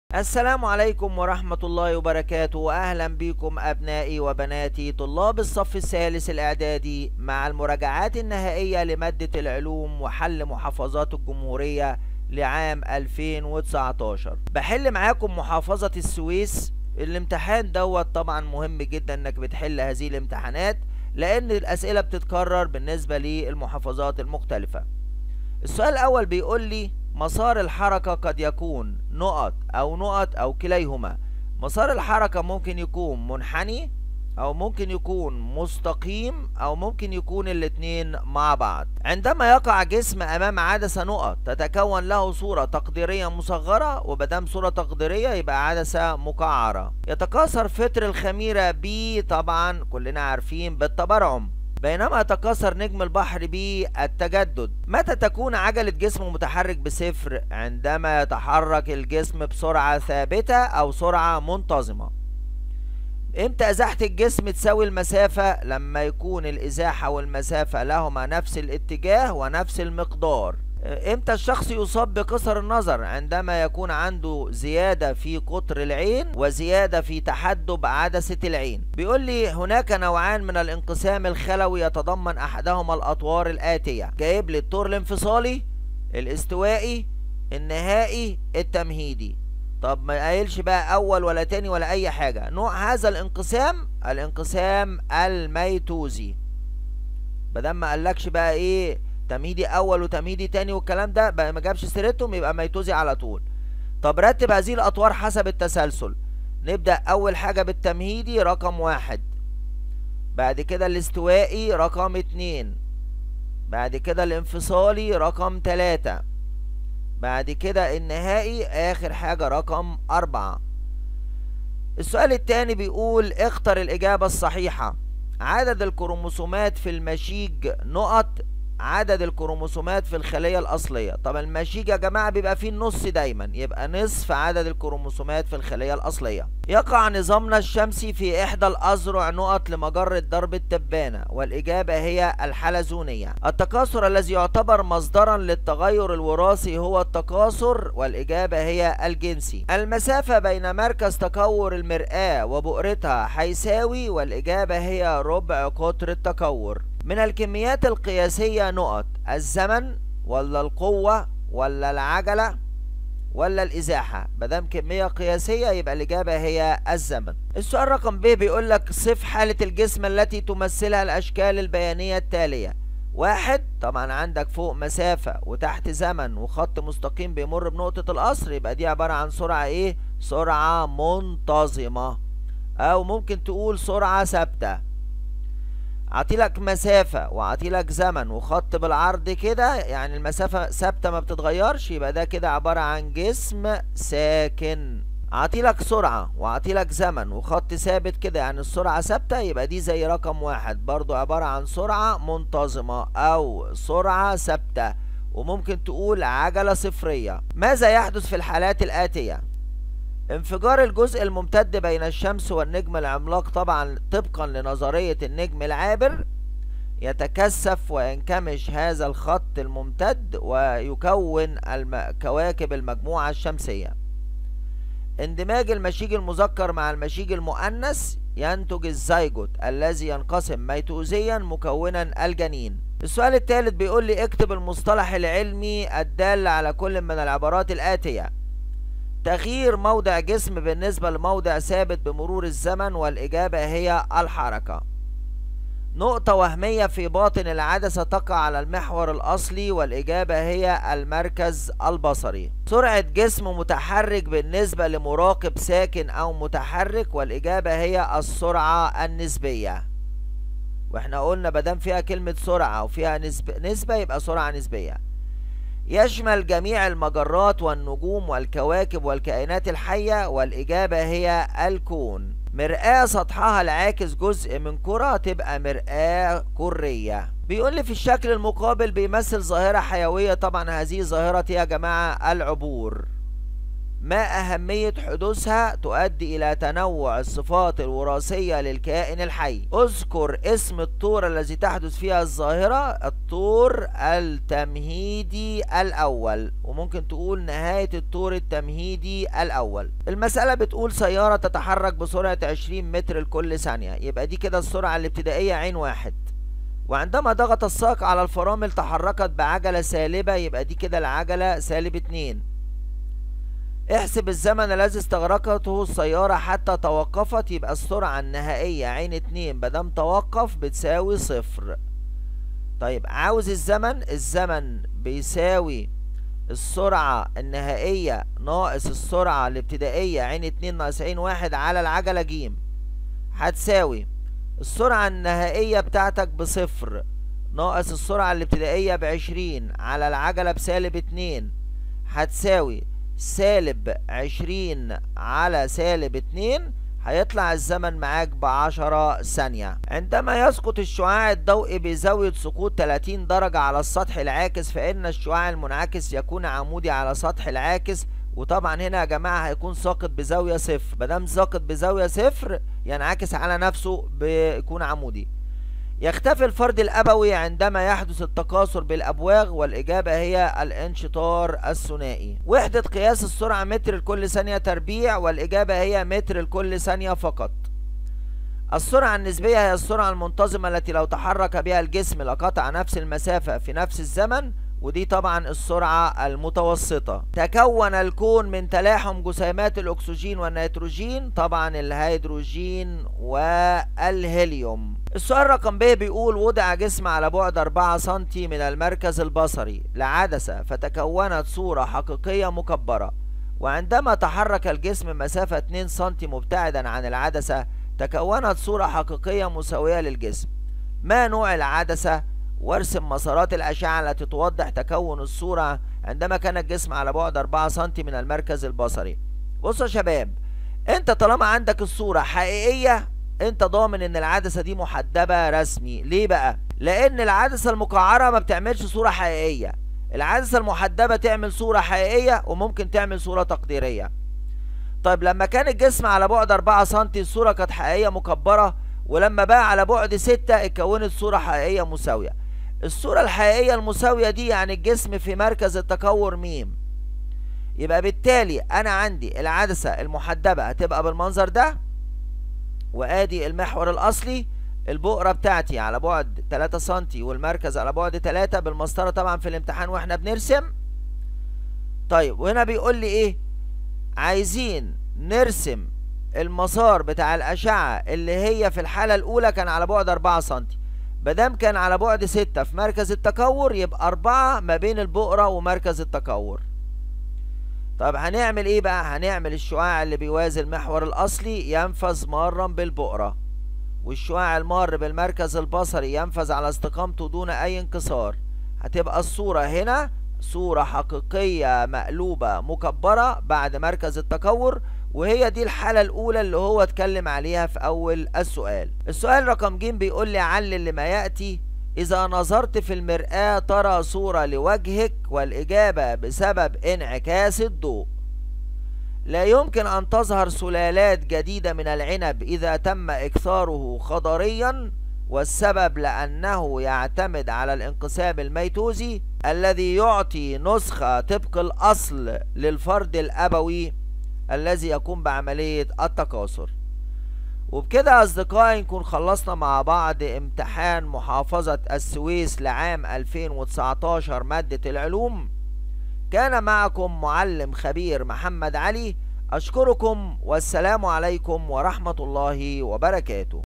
السلام عليكم ورحمة الله وبركاته وأهلا بكم أبنائي وبناتي طلاب الصف الثالث الإعدادي مع المراجعات النهائية لمادة العلوم وحل محافظات الجمهورية لعام 2019 بحل معاكم محافظة السويس الامتحان دوت طبعا مهم جدا انك بتحل هذه الامتحانات لان الاسئلة بتتكرر بالنسبة للمحافظات المختلفة السؤال الاول بيقول لي مسار الحركة قد يكون نقط أو نقط أو كليهما مسار الحركة ممكن يكون منحني أو ممكن يكون مستقيم أو ممكن يكون الاتنين مع بعض عندما يقع جسم أمام عدسة نقط تتكون له صورة تقديرية مصغرة وبدام صورة تقديرية يبقى عدسة مقعرة يتكاثر فتر الخميرة ب طبعا كلنا عارفين بالتبرعم بينما يتكاثر نجم البحر بالتجدد متى تكون عجلة جسم متحرك بصفر عندما يتحرك الجسم بسرعة ثابتة أو سرعة منتظمة امتى ازاحة الجسم تساوي المسافة لما يكون الازاحة والمسافة لهما نفس الاتجاه ونفس المقدار امتى الشخص يصاب بقصر النظر عندما يكون عنده زيادة في قطر العين وزيادة في تحدب عدسة العين بيقول لي هناك نوعان من الانقسام الخلوي يتضمن احدهما الاطوار الاتية جايب لي الطور الانفصالي الاستوائي النهائي التمهيدي طب ما قايلش بقى اول ولا تاني ولا اي حاجة نوع هذا الانقسام الانقسام الميتوزي بدل ما قالكش بقى ايه تمهيدي اول وتمهيدي تاني والكلام ده بقى ما جابش سيرتهم يبقى ميتوزي على طول طب رتب هذه الاطوار حسب التسلسل نبدأ اول حاجة بالتمهيدي رقم واحد بعد كده الاستوائي رقم اتنين بعد كده الانفصالي رقم تلاتة بعد كده النهائي اخر حاجة رقم اربعة السؤال التاني بيقول اختر الاجابة الصحيحة عدد الكروموسومات في المشيج نقط عدد الكروموسومات في الخلية الأصلية طب المشيج يا جماعة بيبقى فيه النص دايما يبقى نصف عدد الكروموسومات في الخلية الأصلية يقع نظامنا الشمسي في إحدى الأذرع نقط لمجرة درب التبانة والإجابة هي الحلزونية التكاثر الذي يعتبر مصدرا للتغير الوراثي هو التكاثر والإجابة هي الجنسي المسافة بين مركز تكور المرآة وبؤرتها حيساوي والإجابة هي ربع قطر التكور من الكميات القياسية نقط الزمن ولا القوة ولا العجلة ولا الإزاحة مادام كمية قياسية يبقى الإجابة هي الزمن السؤال رقم ب بيقول لك صف حالة الجسم التي تمثلها الأشكال البيانية التالية واحد طبعا عندك فوق مسافة وتحت زمن وخط مستقيم بيمر بنقطة القصر يبقى دي عبارة عن سرعة ايه سرعة منتظمة او ممكن تقول سرعة ثابتة عطيلك مسافة وعطيلك زمن وخط بالعرض كده يعني المسافة ثابتة ما بتتغيرش يبقى ده كده عبارة عن جسم ساكن عطيلك سرعة وعطيلك زمن وخط ثابت كده يعني السرعة ثابتة يبقى دي زي رقم واحد برضو عبارة عن سرعة منتظمة أو سرعة ثابتة وممكن تقول عجلة صفرية ماذا يحدث في الحالات الآتية انفجار الجزء الممتد بين الشمس والنجم العملاق طبعا طبقا لنظرية النجم العابر يتكثف وينكمش هذا الخط الممتد ويكون الم... كواكب المجموعة الشمسية اندماج المشيج المذكر مع المشيج المؤنث ينتج الزيجوت الذي ينقسم ميتوزيا مكونا الجنين السؤال الثالث بيقول لي اكتب المصطلح العلمي الدال على كل من العبارات الآتية تغيير موضع جسم بالنسبة لموضع ثابت بمرور الزمن والإجابة هي الحركة نقطة وهمية في باطن العدسة تقع على المحور الأصلي والإجابة هي المركز البصري سرعة جسم متحرك بالنسبة لمراقب ساكن أو متحرك والإجابة هي السرعة النسبية واحنا قلنا بدام فيها كلمة سرعة وفيها نسبة, نسبة يبقى سرعة نسبية يشمل جميع المجرات والنجوم والكواكب والكائنات الحية والإجابة هي الكون مرآة سطحها العاكس جزء من كرة تبقى مرآة كرية بيقول لي في الشكل المقابل بيمثل ظاهرة حيوية طبعا هذه ظاهرة يا جماعة العبور ما أهمية حدوثها تؤدي إلى تنوع الصفات الوراثية للكائن الحي اذكر اسم الطور الذي تحدث فيها الظاهرة الطور التمهيدي الأول وممكن تقول نهاية الطور التمهيدي الأول المسألة بتقول سيارة تتحرك بسرعة 20 متر لكل ثانية يبقى دي كده السرعة الابتدائية عين واحد وعندما ضغط الساق على الفرامل تحركت بعجلة سالبة يبقى دي كده العجلة سالب اتنين احسب الزمن الذي استغرقته السيارة حتى توقفت يبقى السرعة النهائية عين اتنين مادام توقف بتساوي صفر طيب عاوز الزمن الزمن بيساوي السرعة النهائية ناقص السرعة الابتدائية عين اتنين ناقص عين واحد على العجلة جيم هتساوي السرعة النهائية بتاعتك بصفر ناقص السرعة الابتدائية بعشرين على العجلة بسالب اتنين هتساوي سالب عشرين على سالب اتنين هيطلع الزمن معاك بعشرة ثانية عندما يسقط الشعاع الضوئي بزاوية سقوط 30 درجة على السطح العاكس فإن الشعاع المنعكس يكون عمودي على سطح العاكس وطبعا هنا يا جماعة هيكون ساقط بزاوية صفر مادام ساقط بزاوية صفر ينعكس على نفسه بيكون عمودي يختفي الفرد الأبوي عندما يحدث التكاثر بالأبواغ والإجابة هي الانشطار الثنائي وحدة قياس السرعة متر لكل ثانية تربيع والإجابة هي متر لكل ثانية فقط السرعة النسبية هي السرعة المنتظمة التي لو تحرك بها الجسم لقطع نفس المسافة في نفس الزمن ودي طبعا السرعة المتوسطة تكون الكون من تلاحم جسيمات الأكسجين والنيتروجين طبعا الهيدروجين والهيليوم السؤال رقم ب بيقول وضع جسم على بعد 4 سم من المركز البصري لعدسة فتكونت صورة حقيقية مكبرة وعندما تحرك الجسم مسافة 2 سم مبتعدا عن العدسة تكونت صورة حقيقية مساوية للجسم ما نوع العدسة وارسم مسارات الأشعة التي توضح تكون الصورة عندما كان الجسم على بعد 4 سم من المركز البصري بصوا يا شباب انت طالما عندك الصورة حقيقية انت ضامن ان العدسة دي محدبة رسمي ليه بقى لان العدسة المقعرة ما بتعملش صورة حقيقية العدسة المحدبة تعمل صورة حقيقية وممكن تعمل صورة تقديرية طيب لما كان الجسم على بعد 4 سم الصورة كانت حقيقية مكبرة ولما بقى على بعد 6 اتكونت صورة حقيقية مساوية الصورة الحقيقية المساوية دي يعني الجسم في مركز التكور ميم يبقى بالتالي انا عندي العدسة المحدبة هتبقى بالمنظر ده وادي المحور الاصلي البؤرة بتاعتي على بعد 3 سم والمركز على بعد 3 بالمسطرة طبعا في الامتحان واحنا بنرسم طيب وهنا بيقول لي ايه عايزين نرسم المسار بتاع الأشعة اللي هي في الحالة الأولى كان على بعد 4 سم مادام كان على بعد 6 في مركز التكور يبقى 4 ما بين البؤرة ومركز التكور طب هنعمل ايه بقى هنعمل الشعاع اللي بيوازي المحور الاصلي ينفذ مارا بالبؤرة والشعاع المار بالمركز البصري ينفذ على استقامته دون اي انكسار هتبقى الصورة هنا صورة حقيقية مقلوبة مكبرة بعد مركز التكور وهي دي الحالة الأولى اللي هو اتكلم عليها في أول السؤال السؤال رقم ج بيقول لي علل لما يأتي إذا نظرت في المرآة ترى صورة لوجهك والإجابة بسبب انعكاس الضوء لا يمكن أن تظهر سلالات جديدة من العنب إذا تم إكثاره خضريا والسبب لأنه يعتمد على الانقسام الميتوزي الذي يعطي نسخة طبق الأصل للفرد الأبوي الذي يقوم بعملية التكاثر وبكده أصدقائي نكون خلصنا مع بعض امتحان محافظة السويس لعام 2019 مادة العلوم كان معكم معلم خبير محمد علي أشكركم والسلام عليكم ورحمة الله وبركاته